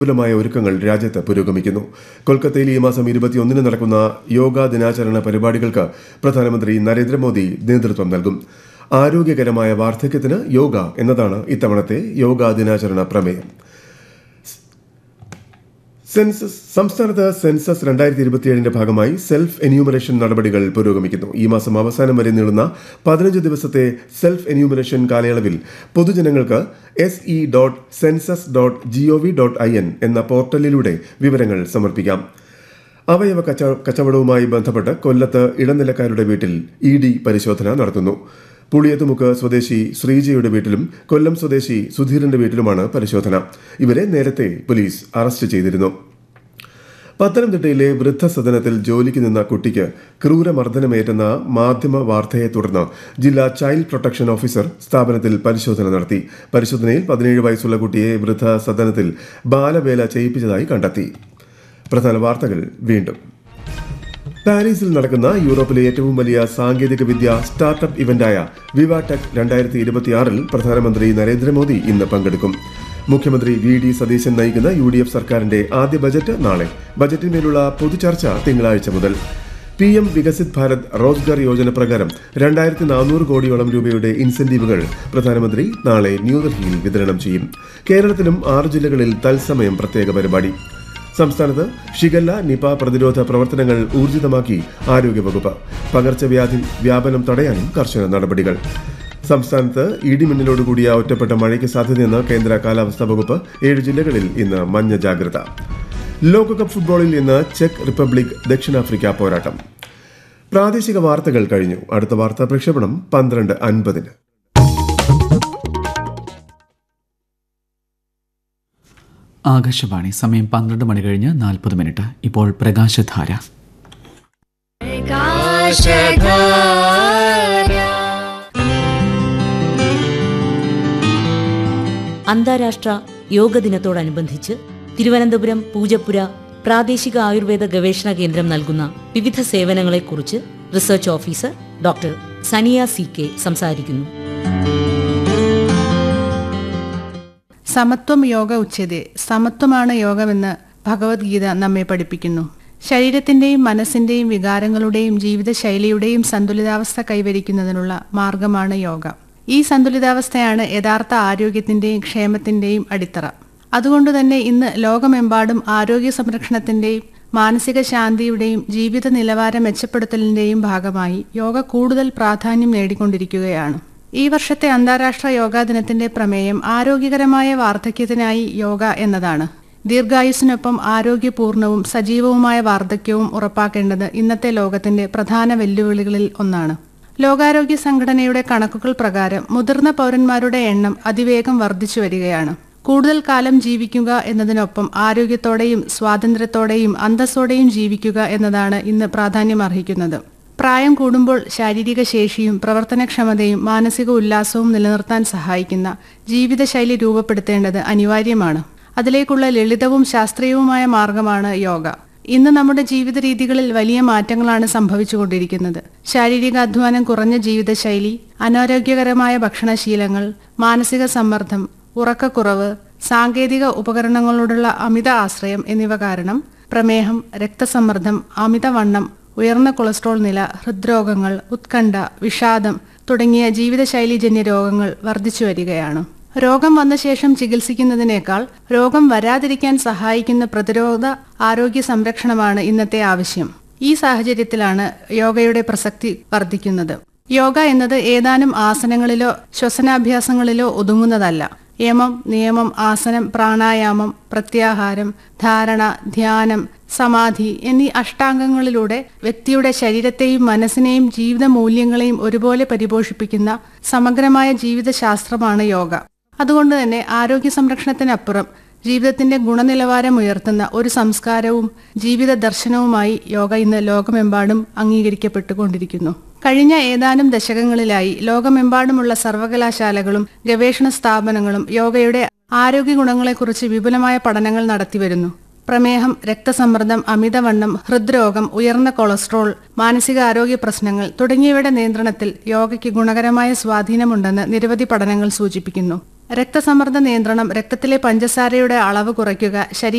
വിപുലമായ ഒരുക്കങ്ങൾ രാജ്യത്ത് പുരോഗമിക്കുന്നു കൊൽക്കത്തയിൽ ഈ മാസം ഇരുപത്തിയൊന്നിന് നടക്കുന്ന യോഗാ ദിനാചരണ പരിപാടികൾക്ക് പ്രധാനമന്ത്രി നരേന്ദ്രമോദി നേതൃത്വം നൽകും ആരോഗ്യകരമായ വാർദ്ധക്യത്തിന് യോഗ എന്നതാണ് ഇത്തവണത്തെ യോഗാ ദിനാചരണ പ്രമേയം സെൻസസ് സംസ്ഥാനത്ത് സെൻസസ് രണ്ടായിരത്തി ഇരുപത്തിയേഴിന്റെ ഭാഗമായി സെൽഫ് എന്യൂമറേഷൻ നടപടികൾ പുരോഗമിക്കുന്നു ഈ മാസം അവസാനം വരെ നീളുന്ന പതിനഞ്ച് ദിവസത്തെ സെൽഫ് എന്യൂമറേഷൻ കാലയളവിൽ പൊതുജനങ്ങൾക്ക് S E dot census dot G O V dot I N എന്ന പോർട്ടലിലൂടെ വിവരങ്ങൾ സമർപ്പിക്കാം അവയവ കച്ച കച്ചവടവുമായി ബന്ധപ്പെട്ട് കൊല്ലത്ത് ഇടനിലക്കാരുടെ വീട്ടിൽ ഇ ഡി പരിശോധന നടത്തുന്നു പുളിയത്തുമുക്ക് സ്വദേശി ശ്രീജയുടെ വീട്ടിലും കൊല്ലം സ്വദേശി സുധീരന്റെ വീട്ടിലുമാണ് പരിശോധന ഇവരെ നേരത്തെ പോലീസ് അറസ്റ്റ് ചെയ്തിരുന്നു പത്തനംതിട്ടയിലെ വൃദ്ധസദനത്തിൽ ജോലിക്ക് നിന്ന കുട്ടിക്ക് ക്രൂരമർദ്ദനമേറ്റെന്ന മാധ്യമ വാർത്തയെ തുടർന്ന് ജില്ലാ ചൈൽഡ് പ്രൊട്ടക്ഷൻ ഓഫീസർ സ്ഥാപനത്തിൽ പരിശോധന നടത്തി പരിശോധനയിൽ പതിനേഴ് വയസ്സുള്ള കുട്ടിയെ വൃദ്ധസദനത്തിൽ ബാലവേല ചെയ്യിപ്പിച്ചതായി കണ്ടെത്തി പ്രധാന വാർത്തകൾ വീണ്ടും പാരീസിൽ നടക്കുന്ന യൂറോപ്പിലെ ഏറ്റവും വലിയ സാങ്കേതിക വിദ്യ സ്റ്റാർട്ടപ്പ് ഇവന്റായ വിവാടെക് രണ്ടായിരത്തി ഇരുപത്തിയാറിൽ പ്രധാനമന്ത്രി നരേന്ദ്രമോദി ഇന്ന് പങ്കെടുക്കും മുഖ്യമന്ത്രി വി ഡി സതീശൻ നയിക്കുന്ന യു ഡി എഫ് സർക്കാരിന്റെ ആദ്യ ബജറ്റ് നാളെ ബജറ്റിന്മേലുള്ള പൊതുചർച്ച തിങ്കളാഴ്ച മുതൽ പി എം വികസിത് ഭാരത് റോസ്ഗാർ യോജന പ്രകാരം രണ്ടായിരത്തി നാനൂറ് കോടിയോളം രൂപയുടെ ഇൻസെന്റീവുകൾ പ്രധാനമന്ത്രി നാളെ ന്യൂഡൽഹിയിൽ വിതരണം ചെയ്യും കേരളത്തിലും ആറ് ജില്ലകളിൽ തത്സമയം പ്രത്യേക പരിപാടി സംസ്ഥാനത്ത് ഷിഗല്ല നിപ പ്രതിരോധ പ്രവർത്തനങ്ങൾ ഊർജിതമാക്കി ആരോഗ്യവകുപ്പ് പകർച്ചവ്യാധി വ്യാപനം തടയാനും കർശന നടപടികൾ സംസ്ഥാനത്ത് ഇടിമിന്നലോടുകൂടിയ ഒറ്റപ്പെട്ട മഴയ്ക്ക് സാധ്യതയെന്ന് കേന്ദ്ര കാലാവസ്ഥാ വകുപ്പ് ഏഴ് ജില്ലകളിൽ ഇന്ന് മഞ്ഞ ജാഗ്രത ലോകകപ്പ് ഫുട്ബോളിൽ ഇന്ന് ചെക്ക് റിപ്പബ്ലിക് ദക്ഷിണാഫ്രിക്ക പോരാട്ടം പ്രാദേശിക വാർത്തകൾ കഴിഞ്ഞു അടുത്ത വാർത്താ പ്രക്ഷേപണം പന്ത്രണ്ട് അൻപതിന് ആകാശവാണി സമയം പന്ത്രണ്ട് മണി കഴിഞ്ഞ് നാൽപ്പത് മിനിറ്റ് ഇപ്പോൾ പ്രകാശധാര അന്താരാഷ്ട്ര യോഗ ദിനത്തോടനുബന്ധിച്ച് തിരുവനന്തപുരം പൂജപ്പുര പ്രാദേശിക ആയുർവേദ ഗവേഷണ കേന്ദ്രം നൽകുന്ന വിവിധ സേവനങ്ങളെക്കുറിച്ച് research officer doctor Saniya C K സംസാരിക്കുന്നു സമത്വം യോഗ ഉച്ചതേ സമത്വമാണ് യോഗമെന്ന് ഭഗവത്ഗീത നമ്മെ പഠിപ്പിക്കുന്നു ശരീരത്തിന്റെയും മനസ്സിന്റെയും വികാരങ്ങളുടെയും ജീവിതശൈലിയുടെയും സന്തുലിതാവസ്ഥ കൈവരിക്കുന്നതിനുള്ള മാർഗമാണ് യോഗ ഈ സന്തുലിതാവസ്ഥയാണ് യഥാർത്ഥ ആരോഗ്യത്തിന്റെയും ക്ഷേമത്തിന്റെയും അടിത്തറ അതുകൊണ്ടുതന്നെ ഇന്ന് ലോകമെമ്പാടും ആരോഗ്യ സംരക്ഷണത്തിന്റെയും മാനസിക ശാന്തിയുടെയും ജീവിത നിലവാരം മെച്ചപ്പെടുത്തലിന്റെയും ഭാഗമായി യോഗ കൂടുതൽ പ്രാധാന്യം നേടിക്കൊണ്ടിരിക്കുകയാണ് ഈ വർഷത്തെ അന്താരാഷ്ട്ര യോഗാ ദിനത്തിന്റെ പ്രമേയം ആരോഗ്യകരമായ വാർദ്ധക്യത്തിനായി യോഗ എന്നതാണ് ദീർഘായുസിനൊപ്പം ആരോഗ്യപൂർണവും സജീവവുമായ വാർദ്ധക്യവും ഉറപ്പാക്കേണ്ടത് ഇന്നത്തെ ലോകത്തിന്റെ പ്രധാന വെല്ലുവിളികളിൽ ഒന്നാണ് ലോകാരോഗ്യ സംഘടനയുടെ കണക്കുകൾ പ്രകാരം മുതിർന്ന പൗരന്മാരുടെ എണ്ണം അതിവേഗം വർദ്ധിച്ചു വരികയാണ് കൂടുതൽ കാലം ജീവിക്കുക എന്നതിനൊപ്പം ആരോഗ്യത്തോടെയും സ്വാതന്ത്ര്യത്തോടെയും അന്തസ്സോടെയും ജീവിക്കുക എന്നതാണ് ഇന്ന് പ്രാധാന്യമർഹിക്കുന്നത് പ്രായം കൂടുമ്പോൾ ശാരീരിക ശേഷിയും പ്രവർത്തനക്ഷമതയും മാനസിക ഉല്ലാസവും നിലനിർത്താൻ സഹായിക്കുന്ന ജീവിതശൈലി രൂപപ്പെടുത്തേണ്ടത് അനിവാര്യമാണ് അതിലേക്കുള്ള ലളിതവും ശാസ്ത്രീയവുമായ മാർഗമാണ് യോഗ ഇന്ന് നമ്മുടെ ജീവിത രീതികളിൽ വലിയ മാറ്റങ്ങളാണ് സംഭവിച്ചുകൊണ്ടിരിക്കുന്നത് ശാരീരിക അധ്വാനം കുറഞ്ഞ ജീവിതശൈലി അനാരോഗ്യകരമായ ഭക്ഷണശീലങ്ങൾ മാനസിക സമ്മർദ്ദം ഉറക്കക്കുറവ് സാങ്കേതിക ഉപകരണങ്ങളോടുള്ള അമിത ആശ്രയം എന്നിവ കാരണം പ്രമേഹം രക്തസമ്മർദ്ദം അമിതവണ്ണം ഉയർന്ന കൊളസ്ട്രോൾ നില ഹൃദ്രോഗങ്ങൾ ഉത്കണ്ഠ വിഷാദം തുടങ്ങിയ ജീവിതശൈലീജന്യ രോഗങ്ങൾ വർദ്ധിച്ചു വരികയാണ് രോഗം വന്ന ശേഷം ചികിത്സിക്കുന്നതിനേക്കാൾ രോഗം വരാതിരിക്കാൻ സഹായിക്കുന്ന പ്രതിരോധ ആരോഗ്യ സംരക്ഷണമാണ് ഇന്നത്തെ ആവശ്യം ഈ സാഹചര്യത്തിലാണ് യോഗയുടെ പ്രസക്തി വർദ്ധിക്കുന്നത് യോഗ എന്നത് ഏതാനും ആസനങ്ങളിലോ ശ്വസനാഭ്യാസങ്ങളിലോ ഒതുങ്ങുന്നതല്ല യമം നിയമം ആസനം പ്രാണായാമം പ്രത്യാഹാരം ധാരണ ധ്യാനം സമാധി എന്നീ അഷ്ടാംഗങ്ങളിലൂടെ വ്യക്തിയുടെ ശരീരത്തെയും മനസ്സിനെയും ജീവിത മൂല്യങ്ങളെയും ഒരുപോലെ പരിപോഷിപ്പിക്കുന്ന സമഗ്രമായ ജീവിതശാസ്ത്രമാണ് യോഗ അതുകൊണ്ട് തന്നെ ആരോഗ്യ സംരക്ഷണത്തിനപ്പുറം ജീവിതത്തിന്റെ ഗുണനിലവാരം ഉയർത്തുന്ന ഒരു സംസ്കാരവും ജീവിത ദർശനവുമായി യോഗ ഇന്ന് ലോകമെമ്പാടും അംഗീകരിക്കപ്പെട്ടുകൊണ്ടിരിക്കുന്നു കഴിഞ്ഞ ഏതാനും ദശകങ്ങളിലായി ലോകമെമ്പാടുമുള്ള സർവകലാശാലകളും ഗവേഷണ സ്ഥാപനങ്ങളും യോഗയുടെ ആരോഗ്യ ഗുണങ്ങളെക്കുറിച്ച് വിപുലമായ പഠനങ്ങൾ നടത്തിവരുന്നു പ്രമേഹം രക്തസമ്മർദ്ദം അമിതവണ്ണം ഹൃദ്രോഗം ഉയർന്ന കൊളസ്ട്രോൾ മാനസികാരോഗ്യ പ്രശ്നങ്ങൾ തുടങ്ങിയവയുടെ നിയന്ത്രണത്തിൽ യോഗയ്ക്ക് ഗുണകരമായ സ്വാധീനമുണ്ടെന്ന് നിരവധി പഠനങ്ങൾ സൂചിപ്പിക്കുന്നു രക്തസമ്മർദ്ദ നിയന്ത്രണം രക്തത്തിലെ പഞ്ചസാരയുടെ അളവ് കുറയ്ക്കുക ശരീര